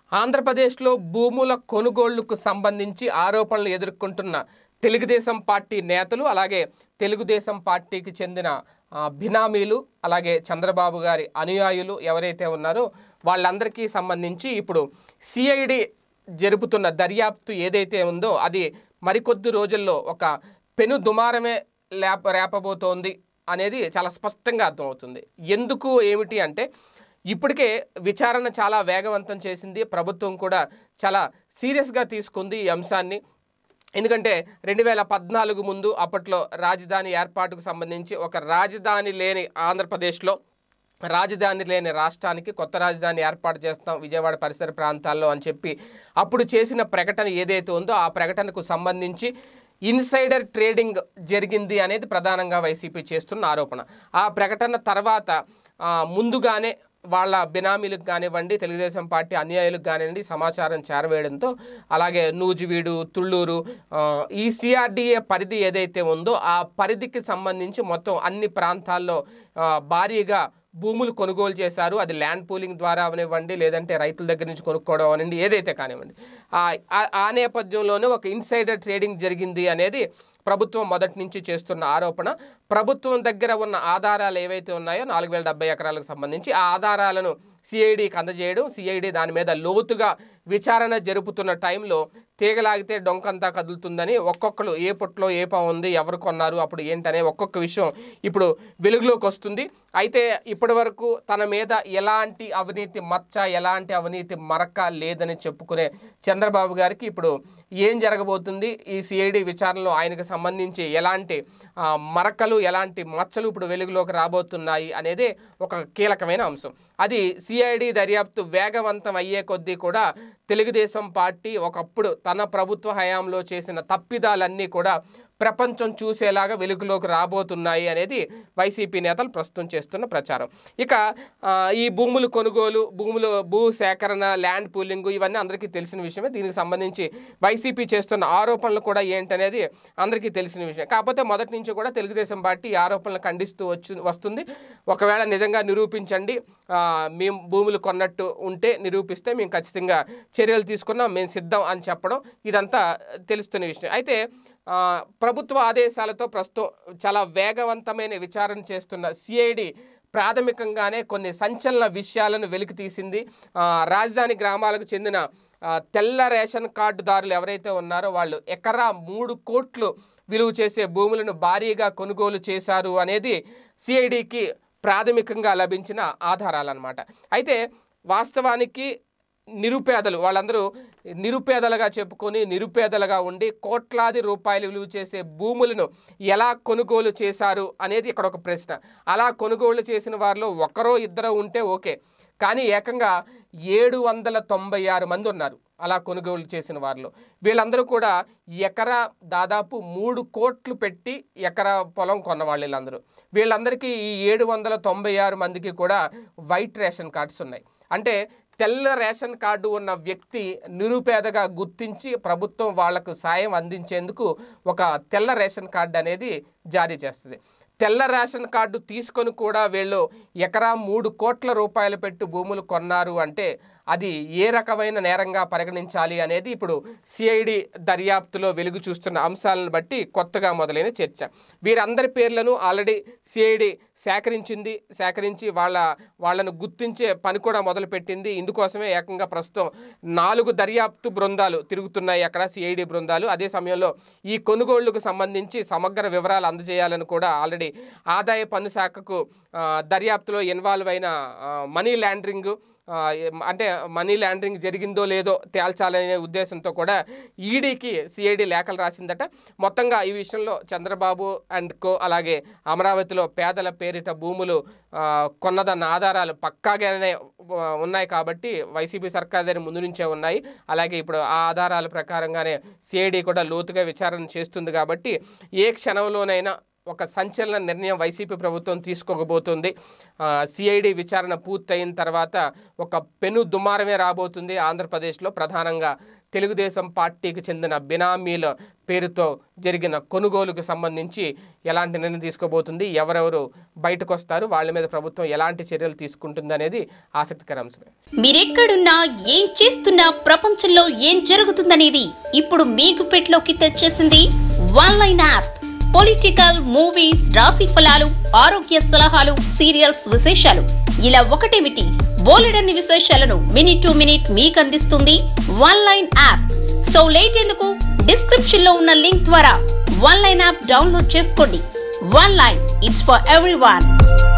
ఆంధ్రప్రదేశ్లో భూముల కొనుగోళ్లకు సంబంధించి ఆరోపణలు ఎదుర్కొంటున్న తెలుగుదేశం పార్టీ నేతలు అలాగే తెలుగుదేశం పార్టీకి చెందిన ఆ, బినామీలు అలాగే చంద్రబాబు గారి అనుయాయులు ఎవరైతే ఉన్నారో వాళ్ళందరికీ సంబంధించి ఇప్పుడు సిఐడి జరుపుతున్న దర్యాప్తు ఏదైతే ఉందో అది మరికొద్ది రోజుల్లో ఒక పెను దుమారమే లేప రేపబోతోంది అనేది చాలా స్పష్టంగా అర్థమవుతుంది ఎందుకు ఏమిటి అంటే ఇప్పటికే విచారణ చాలా వేగవంతం చేసింది ప్రభుత్వం కూడా చాలా సీరియస్గా తీసుకుంది ఈ అంశాన్ని ఎందుకంటే రెండు వేల పద్నాలుగు ముందు అప్పట్లో రాజధాని ఏర్పాటుకు సంబంధించి ఒక రాజధాని లేని ఆంధ్రప్రదేశ్లో రాజధాని లేని రాష్ట్రానికి కొత్త రాజధాని ఏర్పాటు చేస్తాం విజయవాడ పరిసర ప్రాంతాల్లో అని చెప్పి అప్పుడు చేసిన ప్రకటన ఏదైతే ఉందో ఆ ప్రకటనకు సంబంధించి ఇన్సైడర్ ట్రేడింగ్ జరిగింది అనేది ప్రధానంగా వైసీపీ చేస్తున్న ఆరోపణ ఆ ప్రకటన తర్వాత ఆ, ముందుగానే వాళ్ళ బినామీలకు కానివ్వండి తెలుగుదేశం పార్టీ అన్యాయులకు కానివ్వండి సమాచారం చేరవేయడంతో అలాగే నూజివీడు తుళ్ళూరు ఆ, ఈ సిఆర్డిఏ పరిధి ఏదైతే ఉందో ఆ పరిధికి సంబంధించి మొత్తం అన్ని ప్రాంతాల్లో ఆ, భారీగా భూములు కొనుగోలు చేశారు అది ల్యాండ్ పూలింగ్ ద్వారా అవనివ్వండి లేదంటే రైతుల దగ్గర నుంచి కొనుక్కోవడం అవనండి ఏదైతే కానివ్వండి ఆ- ఆ- ఆ నేపథ్యంలోనే ఒక ఇన్సైడర్ ట్రేడింగ్ జరిగింది అనేది ప్రభుత్వం మొదటి నుంచి చేస్తున్న ఆరోపణ ప్రభుత్వం దగ్గర ఉన్న ఆధారాలు ఏవైతే ఉన్నాయో నాలుగు వేల డెబ్బై ఎకరాలకు సంబంధించి ఆ ఆధారాలను సిఐడికి అందజేయడం సిఐడి దాని మీద లోతుగా విచారణ జరుపుతున్న టైంలో తీగలాగితే డొంకంతా కదులుతుందని ఒక్కొక్కరు ఏ పుట్లో ఏ పా ఉంది ఎవరు కొన్నారు అప్పుడు ఏంటనే ఒక్కొక్క విషయం ఇప్పుడు వెలుగులోకి వస్తుంది అయితే ఇప్పటి వరకు తన మీద ఎలాంటి అవినీతి మచ్చ ఎలాంటి అవినీతి మరక లేదని చెప్పుకునే చంద్రబాబు గారికి ఇప్పుడు ఏం జరగబోతుంది ఈ సిఐడి విచారణలో ఆయనకు సంబంధించి ఎలాంటి ఆ, మరకలు ఎలాంటి మచ్చలు ఇప్పుడు వెలుగులోకి రాబోతున్నాయి అనేది ఒక కీలకమైన అంశం అది సిఐడి దర్యాప్తు వేగవంతం అయ్యే కొద్దీ కూడా తెలుగుదేశం పార్టీ ఒకప్పుడు తన ప్రభుత్వ హయాంలో చేసిన తప్పిదాలన్నీ కూడా ప్రపంచం చూసేలాగా వెలుగులోకి రాబోతున్నాయి అనేది వైసీపీ నేతలు ప్రస్తుతం చేస్తున్న ప్రచారం ఇక ఆ, ఈ భూములు కొనుగోలు భూములు భూ సేకరణ ల్యాండ్ పూలింగ్ ఇవన్నీ అందరికీ తెలిసిన విషయమే దీనికి సంబంధించి వైసీపీ చేస్తున్న ఆరోపణలు కూడా ఏంటనేది అందరికీ తెలిసిన విషయం కాకపోతే మొదటి నుంచి కూడా తెలుగుదేశం పార్టీ ఈ ఆరోపణలు ఖండిస్తూ వచ్చి వస్తుంది ఒకవేళ నిజంగా నిరూపించండి ఆ, మేము భూములు కొన్నట్టు ఉంటే నిరూపిస్తే మేము ఖచ్చితంగా చర్యలు తీసుకున్నాం మేము సిద్ధం అని చెప్పడం ఇదంతా తెలుస్తున్న విషయం అయితే ఆ, ప్రభుత్వ ఆదేశాలతో ప్రస్తుతం చాలా వేగవంతమైన విచారణ చేస్తున్న సిఐడి ప్రాథమికంగానే కొన్ని సంచలన విషయాలను వెలికి తీసింది ఆ, రాజధాని గ్రామాలకు చెందిన ఆ, తెల్ల రేషన్ కార్డుదారులు ఎవరైతే ఉన్నారో వాళ్ళు ఎకరా మూడు కోట్లు విలువ చేసే భూములను భారీగా కొనుగోలు చేశారు అనేది సిఐడికి ప్రాథమికంగా లభించిన ఆధారాలన్నమాట అయితే వాస్తవానికి నిరుపేదలు వాళ్ళందరూ నిరుపేదలుగా చెప్పుకొని నిరుపేదలుగా ఉండి కోట్లాది రూపాయలు విలువ చేసే భూములను ఎలా కొనుగోలు చేశారు అనేది ఇక్కడ ఒక ప్రశ్న అలా కొనుగోలు చేసిన వారిలో ఒకరో ఇద్దరో ఉంటే ఓకే కానీ ఏకంగా ఏడు వందల తొంభై ఆరు మంది ఉన్నారు అలా కొనుగోలు చేసిన వారిలో వీళ్ళందరూ కూడా ఎకరా దాదాపు మూడు కోట్లు పెట్టి ఎకరా పొలం కొన్న వాళ్ళు వీళ్ళందరూ వీళ్ళందరికీ ఈ ఏడు వందల తొంభై ఆరు మందికి కూడా వైట్ రేషన్ కార్డ్స్ ఉన్నాయి అంటే తెల్ల రేషన్ కార్డు ఉన్న వ్యక్తి నిరుపేదగా గుర్తించి ప్రభుత్వం వాళ్లకు సాయం అందించేందుకు ఒక తెల్ల రేషన్ కార్డు అనేది జారీ చేస్తుంది తెల్ల రేషన్ కార్డు తీసుకొని కూడా వీళ్ళు ఎకరా మూడు కోట్ల రూపాయలు పెట్టి భూములు కొన్నారు అంటే అది ఏ రకమైన నేరంగా పరిగణించాలి అనేది ఇప్పుడు సిఐడి దర్యాప్తులో వెలుగు చూస్తున్న అంశాలను బట్టి కొత్తగా మొదలైన చర్చ వీరందరి పేర్లను ఆల్రెడీ సిఐడి సేకరించింది సేకరించి వాళ్ళ వాళ్ళను గుర్తించే పని కూడా మొదలుపెట్టింది ఇందుకోసమే ఏకంగా ప్రస్తుతం నాలుగు దర్యాప్తు బృందాలు తిరుగుతున్నాయి అక్కడ సిఐడి బృందాలు అదే సమయంలో ఈ కొనుగోళ్లకు సంబంధించి సమగ్ర వివరాలు అందజేయాలని కూడా ఆల్రెడీ ఆదాయ పన్ను శాఖకు ఆ, దర్యాప్తులో ఇన్వాల్వ్ అయిన ఆ, మనీ లాండరింగ్ ఆ, ఏం- అంటే మనీ లాండరింగ్ జరిగిందో లేదో తేల్చాలనే ఉద్దేశంతో కూడా ఈడీకి సిఐడి లేఖలు రాసిందట మొత్తంగా ఈ విషయంలో చంద్రబాబు అండ్ కో అలాగే అమరావతిలో పేదల పేరిట భూములు ఆ, కొన్నదన్న ఆధారాలు పక్కాగానే ఆ, ఉన్నాయి కాబట్టి వైసీపీ సర్కార్ దగ్గర ముందు నుంచే ఉన్నాయి అలాగే ఇప్పుడు ఆ ఆధారాల ప్రకారంగానే సిఐడి కూడా లోతుగా విచారణ చేస్తుంది కాబట్టి ఏ క్షణంలోనైనా ఒక సంచలన నిర్ణయం వైసీపీ ప్రభుత్వం తీసుకోకపోతుంది సిఐడి విచారణ పూర్తయిన తర్వాత ఒక పెను దుమారమే రాబోతుంది ఆంధ్రప్రదేశ్లో ప్రధానంగా తెలుగుదేశం పార్టీకి చెందిన బినామీల పేరుతో జరిగిన కొనుగోలుకు సంబంధించి ఎలాంటి నిర్ణయం తీసుకోబోతుంది ఎవరెవరు బయటకు వస్తారు వాళ్ళ మీద ప్రభుత్వం ఎలాంటి చర్యలు తీసుకుంటుంది అనేది ఆసక్తికర అంశమే మీరెక్కడున్నా ఏం చేస్తున్నా ప్రపంచంలో ఏం జరుగుతుందనేది ఇప్పుడు మీకు పెట్లోకి తెచ్చేసింది one line app political movies రాశి ఫలాలు ఆరోగ్య సలహాలు సీరియల్స్ విశేషాలు ఇలా ఒకటేమిటి బోలెడన్ని విశేషాలను మినిట్ టు మినిట్ మీకు అందిస్తుంది one line app so late ఎందుకు డిస్క్రిప్షన్ లో ఉన్న లింక్ ద్వారా వన్ లైన్ యాప్ డౌన్లోడ్ చేసుకోండి one line it's for every